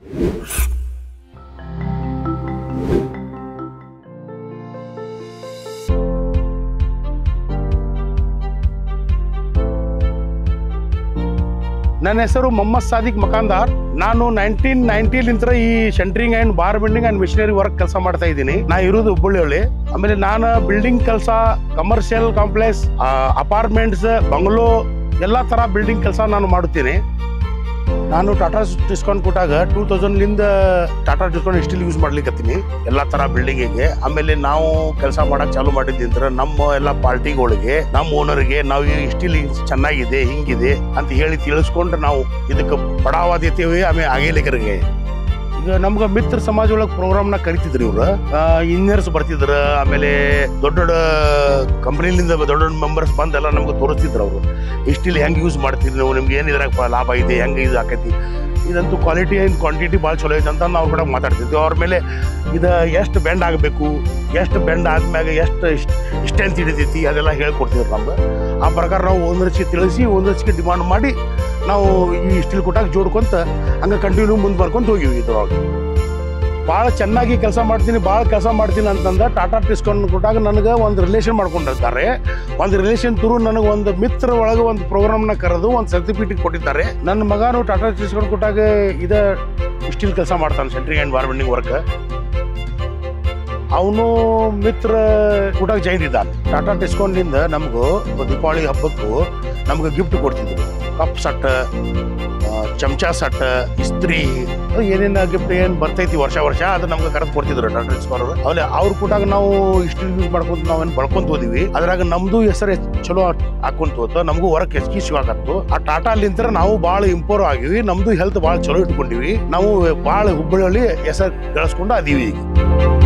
ನನ್ನ ಹೆಸರು ಮೊಹಮ್ಮದ್ ಸಾದಿಕ್ ಮಕಾಂದಾರ್ ನಾನು ನೈನ್ಟೀನ್ ನೈನ್ಟಿಲಿಂತ್ರ ಈ centring and bar building and missionary work ಕೆಲಸ ಮಾಡ್ತಾ ಇದ್ದೀನಿ ನಾ ಇರೋದು ಹುಬ್ಬಳ್ಳಿಯಲ್ಲಿ ಆಮೇಲೆ ನಾನು ಬಿಲ್ಡಿಂಗ್ ಕೆಲಸ ಕಮರ್ಷಿಯಲ್ ಕಾಂಪ್ಲೆಕ್ಸ್ ಅಪಾರ್ಟ್ಮೆಂಟ್ಸ್ ಬಂಗ್ಲೋ ಎಲ್ಲಾ ತರ ಬಿಲ್ಡಿಂಗ್ ಕೆಲಸ ನಾನು ಮಾಡುತ್ತೇನೆ ನಾನು ಟಾಟಾ ಡಿಸ್ಕೌಂಟ್ ಕೊಟ್ಟಾಗ ಟೂ ತೌಸಂಡ್ಲಿಂದ ಟಾಟಾ ಡಿಸ್ಕೌಂಟ್ ಸ್ಟಿಲ್ ಯೂಸ್ ಮಾಡ್ಲಿಕ್ಕತ್ತೀನಿ ಎಲ್ಲ ತರ ಬಿಲ್ಡಿಂಗಿಗೆ ಆಮೇಲೆ ನಾವು ಕೆಲಸ ಮಾಡಕ್ ಚಾಲು ಮಾಡಿದ್ದಿಂದ್ರ ನಮ್ಮ ಎಲ್ಲ ಪಾರ್ಟಿಗಳಿಗೆ ನಮ್ಮ ಓನರ್ಗೆ ನಾವು ಈ ಸ್ಟಿಲ್ ಚೆನ್ನಾಗಿದೆ ಹಿಂಗಿದೆ ಅಂತ ಹೇಳಿ ತಿಳಿಸ್ಕೊಂಡು ನಾವು ಇದಕ್ಕೆ ಬಡಾವಾದಿತೀವಿ ಆಮೇಲೆ ಆಗೇಲಿಗರಿಗೆ ಈಗ ನಮ್ಗೆ ಮಿತ್ರ ಸಮಾಜ ಒಳಗೆ ಪ್ರೋಗ್ರಾಮ್ನ ಕರಿತಿದ್ರು ಇವ್ರು ಇಂಜಿನಿಯರ್ಸ್ ಬರ್ತಿದ್ರು ಆಮೇಲೆ ದೊಡ್ಡ ದೊಡ್ಡ ಕಂಪ್ನಿಲಿಂದ ದೊಡ್ಡ ದೊಡ್ಡ ಮೆಂಬರ್ಸ್ ಬಂದೆಲ್ಲ ನಮ್ಗೆ ತೋರಿಸ್ತಿದ್ರು ಅವರು ಇಷ್ಟಿಲ್ಲಿ ಹೆಂಗೆ ಯೂಸ್ ಮಾಡ್ತೀರಿ ನೀವು ನಿಮ್ಗೆ ಏನು ಇದ್ರಾಗ ಪ- ಲಾಭ ಇದೆ ಹೆಂಗೆ ಇದು ಆಕೈತಿ ಇದಂತೂ ಕ್ವಾಲಿಟಿ ಆ್ಯಂಡ್ ಕ್ವಾಂಟಿಟಿ ಭಾಳ ಚಲೋ ಐತೆ ಅಂತ ನಾವು ಕೂಡ ಮಾತಾಡ್ತಿದ್ವಿ ಅವ್ರ ಮೇಲೆ ಇದು ಎಷ್ಟು ಬೆಂಡ್ ಆಗಬೇಕು ಎಷ್ಟು ಬೆಂಡ್ ಆದ್ಮ್ಯಾಗ ಎಷ್ಟು ಸ್ಟ್ರೆಂತ್ ಹಿಡಿತೈತಿ ಅದೆಲ್ಲ ಹೇಳ್ಕೊಡ್ತಿದ್ರು ನಮ್ಗೆ ಆ ಪ್ರಕಾರ ನಾವು ಒಂದರಚಿಗೆ ತಿಳಿಸಿ ಒಂದರಚಿಗೆ ಡಿಮಾಂಡ್ ಮಾಡಿ ನಾವು ಈ ಸ್ಟಿಲ್ ಕೊಟ್ಟಾಗ ಜೋಡ್ಕೊಂತ ಹಂಗೆ ಕಂಟಿನ್ಯೂ ಮುಂದೆ ಬರ್ಕೊಂತ ಹೋಗಿವಿ ಇದ್ರೊಳಗೆ ಭಾಳ ಚೆನ್ನಾಗಿ ಕೆಲಸ ಮಾಡ್ತೀನಿ ಭಾಳ ಕೆಲಸ ಮಾಡ್ತೀನಿ ಅಂತಂದ ಟಾಟಾ ಡಿಸ್ಕೌಂಟ್ ಕೊಟ್ಟಾಗ ನನಗೆ ಒಂದು ರಿಲೇಷನ್ ಮಾಡ್ಕೊಂಡಿರ್ತಾರೆ ಒಂದು ರಿಲೇಷನ್ ಥ್ರೂ ನನಗೆ ಒಂದು ಮಿತ್ರ ಒಳಗೆ ಒಂದು ಪ್ರೋಗ್ರಾಮ್ನ ಕರೆದು ಒಂದು ಸರ್ಟಿಫಿಕೇಟ್ ಕೊಟ್ಟಿದ್ದಾರೆ ನನ್ನ ಮಗನು ಟಾಟಾ ಡಿಸ್ಕೌಂಟ್ ಕೊಟ್ಟಾಗ ಇದ ಸ್ಟಿಲ್ ಕೆಲಸ ಮಾಡ್ತಾನೆ ಸೆಂಟ್ರಿಂಗ್ ಆ್ಯಂಡ್ ಬಾರ್ಬೆಂಡಿಂಗ್ ವರ್ಕ್ ಅವನು ಮಿತ್ರ ಕೂಟಾಗ ಜೈನ್ ಇದ್ದಾನೆ ಟಾಟಾ ಡಿಸ್ಕೌಂಟ್ನಿಂದ ನಮಗೂ ದೀಪಾವಳಿ ಹಬ್ಬಕ್ಕೂ ನಮ್ಗೆ ಗಿಫ್ಟ್ ಕೊಡ್ತಿದ್ರು ಕಪ್ ಸಟ್ ಚಮಚ ಸಟ್ ಇಸ್ತ್ರಿ ಅದು ಏನೇನು ಗಿಫ್ಟ್ ಏನು ಬರ್ತೈತಿ ವರ್ಷ ವರ್ಷ ಅದು ನಮ್ಗೆ ಕರೆದು ಕೊಡ್ತಿದ್ರು ಟಾಟಾ ಡಿಸ್ಕೌಂಟ್ ಅವ್ಲೆ ಅವ್ರ ಕೂಟಾಗ ನಾವು ಇಷ್ಟು ಯೂಸ್ ಮಾಡ್ಕೊಂತ ನಾವೇನು ಬಳ್ಕೊಂತ ಹೋದಿವಿ ಅದ್ರಾಗ ನಮ್ದು ಹೆಸರು ಹೆಚ್ಚ್ ಚಲೋ ಹಾಕೊಂತ ಹೋತ ನಮಗೂ ವರ್ಕ್ ಹೆಚ್ಚಿಗೆ ಸಿಗಾಕತ್ತು ಆ ಟಾಟಾ ಅಲ್ಲಿಂತ್ರ ನಾವು ಭಾಳ ಇಂಪ್ರೂವ್ ಆಗಿವಿ ನಮ್ದು ಹೆಲ್ತ್ ಭಾಳ ಚಲೋ ಇಟ್ಕೊಂಡಿವಿ ನಾವು ಭಾಳ ಹುಬ್ಬಳ್ಳಿಯಲ್ಲಿ ಹೆಸರು ಗಳಿಸ್ಕೊಂಡು ಅದೀವಿ ಈಗ